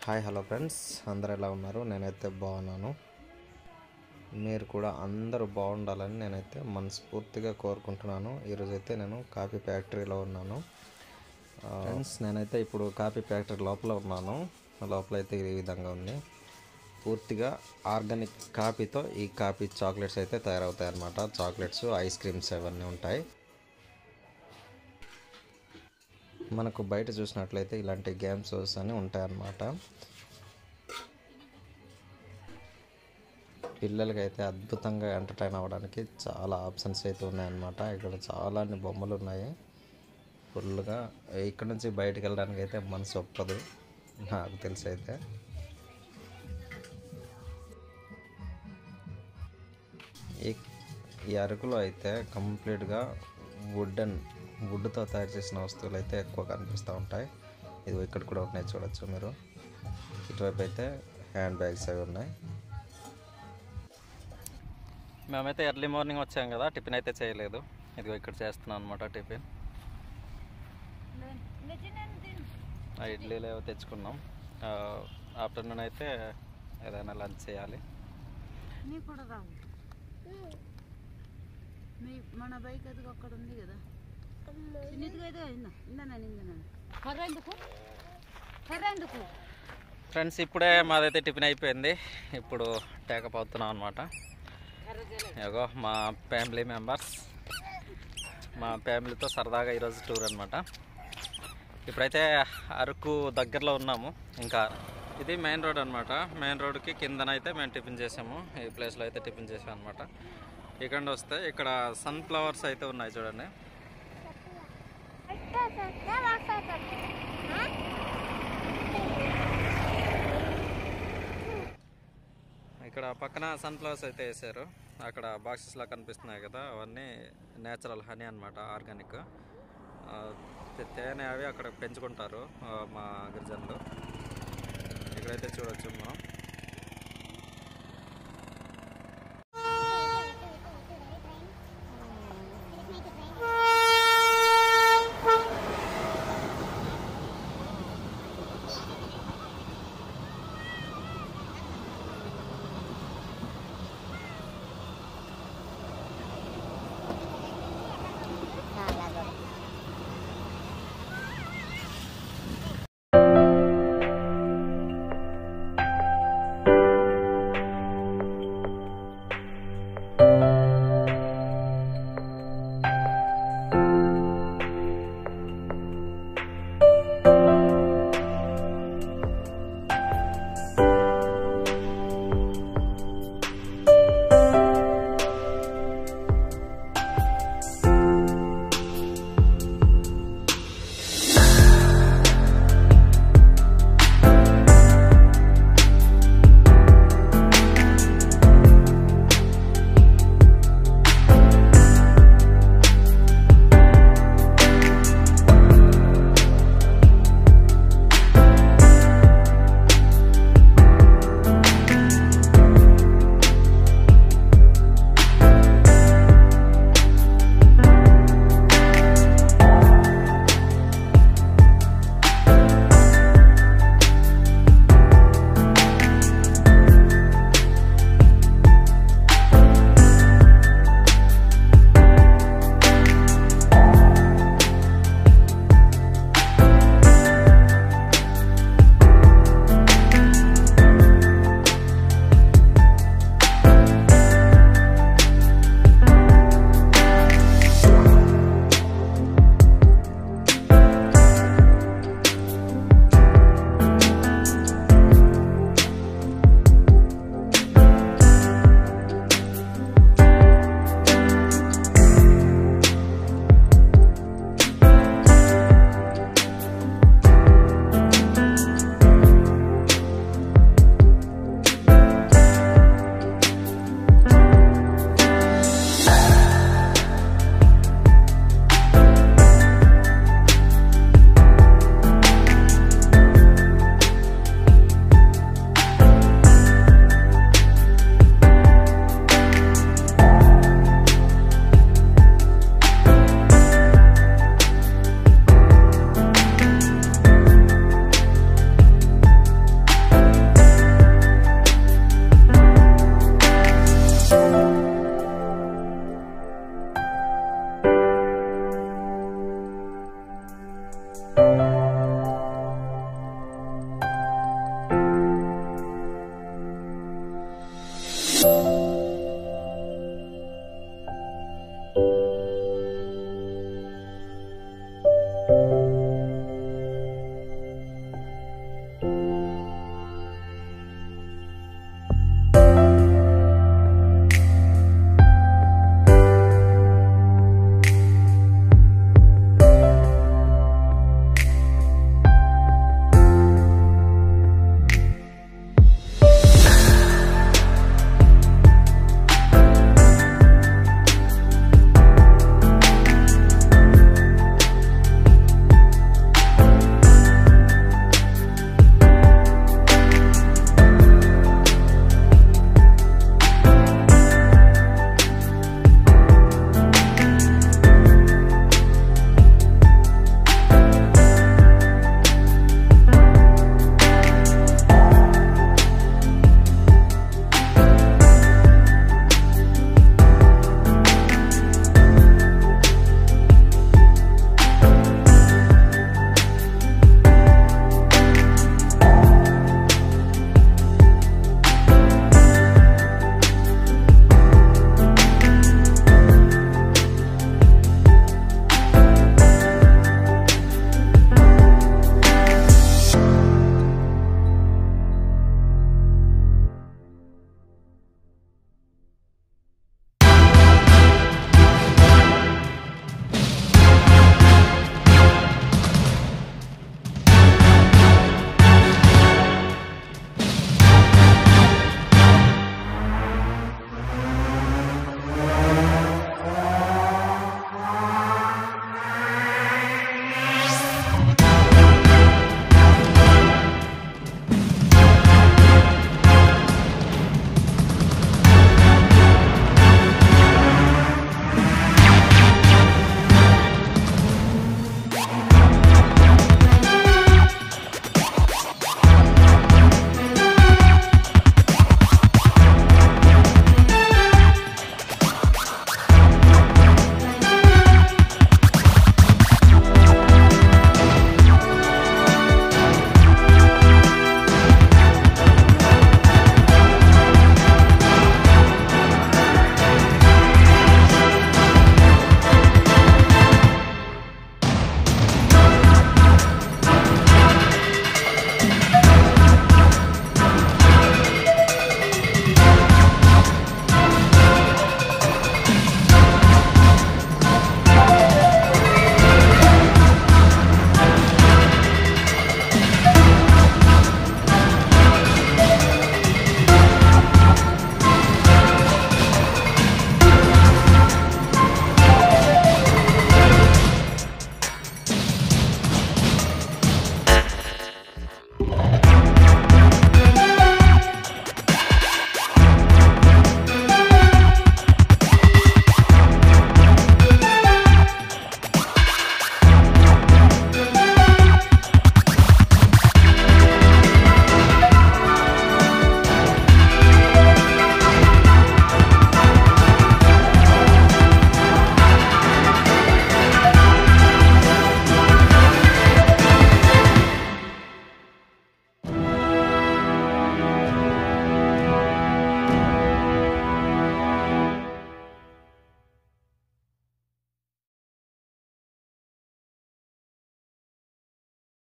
hi hello friends అందరు ఎలా ఉన్నారు నేనైతే బాగున్నాను మీరు కూడా అందరూ బాగుండాలని నేనైతే మనస్ఫూర్తిగా కోరుకుంటున్నాను ఈరోజైతే నేను కాఫీ ఫ్యాక్టరీలో ఉన్నాను ఫ్రెండ్స్ నేనైతే ఇప్పుడు కాఫీ ఫ్యాక్టరీ లోపల ఉన్నాను లోపల అయితే ఈ విధంగా ఉంది పూర్తిగా ఆర్గానిక్ కాఫీతో ఈ కాఫీ చాక్లెట్స్ అయితే తయారవుతాయి అన్నమాట చాక్లెట్స్ ఐస్ క్రీమ్స్ అవన్నీ ఉంటాయి మనకు బయట చూసినట్లయితే ఇలాంటి గేమ్ షోస్ అని ఉంటాయన్నమాట పిల్లలకి అయితే అద్భుతంగా ఎంటర్టైన్ అవ్వడానికి చాలా ఆప్షన్స్ అయితే ఉన్నాయన్నమాట ఇక్కడ చాలా అన్ని బొమ్మలు ఉన్నాయి ఫుల్గా ఇక్కడ నుంచి బయటకు వెళ్ళడానికి అయితే మనసు ఒప్పదు నాకు తెలిసి అయితే ఈ ఈ అరకులో అయితే కంప్లీట్గా వుడెన్ వుడ్తో తయారు చేసిన వస్తువులు అయితే ఎక్కువ కనిపిస్తూ ఉంటాయి ఇది ఇక్కడ కూడా ఉన్నాయి చూడొచ్చు మీరు ఇటువైపు అయితే హ్యాండ్ బ్యాగ్స్ అవి ఉన్నాయి మేమైతే ఎర్లీ మార్నింగ్ వచ్చాం కదా టిఫిన్ అయితే చేయలేదు ఇదిగో ఇక్కడ చేస్తున్నాం అనమాట టిఫిన్ ఆ ఇడ్లీలు ఏవో తెచ్చుకున్నాం ఆ, ఆఫ్టర్నూన్ అయితే ఏదైనా లంచ్ చేయాలి నీ కూడా రావు మీ మన బైక్ అది అక్కడ ఉంది కదా చిన్నదిగా అయితే ఇందా ఇందానండి ఇందానండి కర్ర ఎందుకు కర్ర ఎందుకు ఫ్రెండ్స్ ఇప్పుడే మాదైతే టిఫిన్ అయిపోయింది ఇప్పుడు టేకప్ అవుతున్నాం అనమాట ఇగో మా ఫ్యామిలీ మెంబర్స్ మా ఫ్యామిలీతో సరదాగా ఈరోజు టూర్ అనమాట ఇప్పుడైతే అరకు దగ్గరలో ఉన్నాము ఇంకా ఇది మెయిన్ రోడ్ అనమాట మెయిన్ రోడ్కి కిందనైతే మేము టిఫిన్ చేసాము ఈ ప్లేస్లో అయితే టిఫిన్ చేసాం అనమాట ఇక్కడ వస్తే ఇక్కడ సన్ఫ్లవర్స్ అయితే ఉన్నాయి చూడండి ఇక్కడ పక్కన సన్ఫ్లవర్స్ అయితే వేసారు అక్కడ బాక్సెస్ లా కనిపిస్తున్నాయి కదా అవన్నీ నేచురల్ హనీ అనమాట ఆర్గానిక్ తేనె అవి అక్కడ పెంచుకుంటారు ఆ, మా గిరిజనులు ఇక్కడైతే చూడొచ్చు మనం